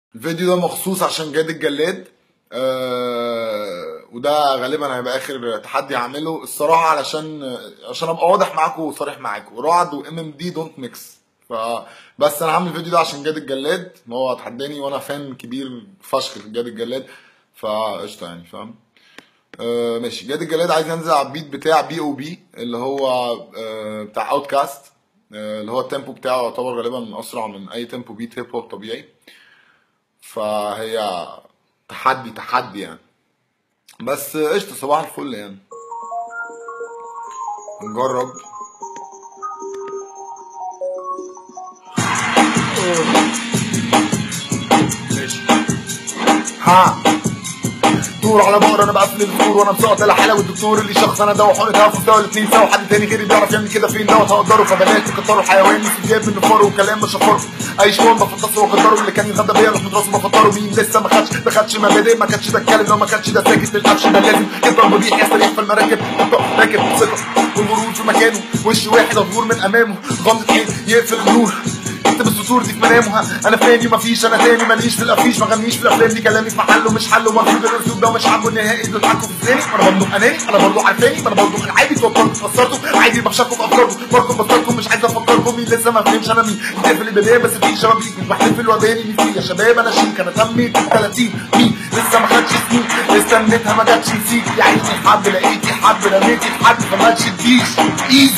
الفيديو ده مخصوص عشان جاد الجلاد آه وده غالبا هيبقى اخر تحدي اعمله الصراحه علشان عشان ابقى واضح معاكم وصريح معاكم رعد وام ام دي دونت ميكس فبس انا هعمل الفيديو ده عشان جاد الجلاد هو تحداني وانا فان كبير فشخ جاد الجلاد فقشطه يعني فاهم آه ماشي جاد الجلاد عايز ينزل على البيت بتاع بي او بي اللي هو آه بتاع اوت كاست آه اللي هو التيمبو بتاعه يعتبر غالبا اسرع من اي تيمبو بيت هيب هوب طبيعي فهي تحدي تحدي يعني بس قشطة صباح الفل يعني نجرب ماشي ها دور على بقرة انا بقفل الدور وانا مسقط الحاله والدكتور اللي شخص انا دواء حقن توفى سوا الاثنين سوا حد تاني غيري بيعرف يعمل كده فين دوت هقدره فبلاش تكتروا حيواني في جيب من نفاره وكلام مش هفره اي شلون بفطسه واقدره اللي كان يتغدى بيا راح راسه بفطره مين لسه ما خدش ما خدش مبادئ ما كانش ده اتكلم لو ما كانش ده ساكت الاكشن ده لازم يضرب مريح يستريح في المراكب راكب ثقه والورود في مكانه وش واحد مغمور من امامه غمضة عين يقفل النور اكتب السطور دي في منامها انا فاني ومفيش انا تاني ماليش في الافيش ما غنيش في الافلام دي كلامي في محله مش حله مرفوض الاسلوب ده مش عاجبه النهائي اللي بتحكوا في فلاني ما انا برضه اناني انا برضه عارفاني ما انا برضه انا عادي توترت اتأثرتوا عادي بخشكوا في افكاركم برضه بفكركم مش عايز افكركم مين لسه ما فهمش انا مين بتقفل البدايه بس في شبابيك مش بحتفل وباني مين فيه يا شباب انا شيك انا تميت 30 مين لسه ما خدش سنين استنيتها ما جاتش نسيت يا عيني حب لقيتي حب رميتي في حد فما تشديش ايزي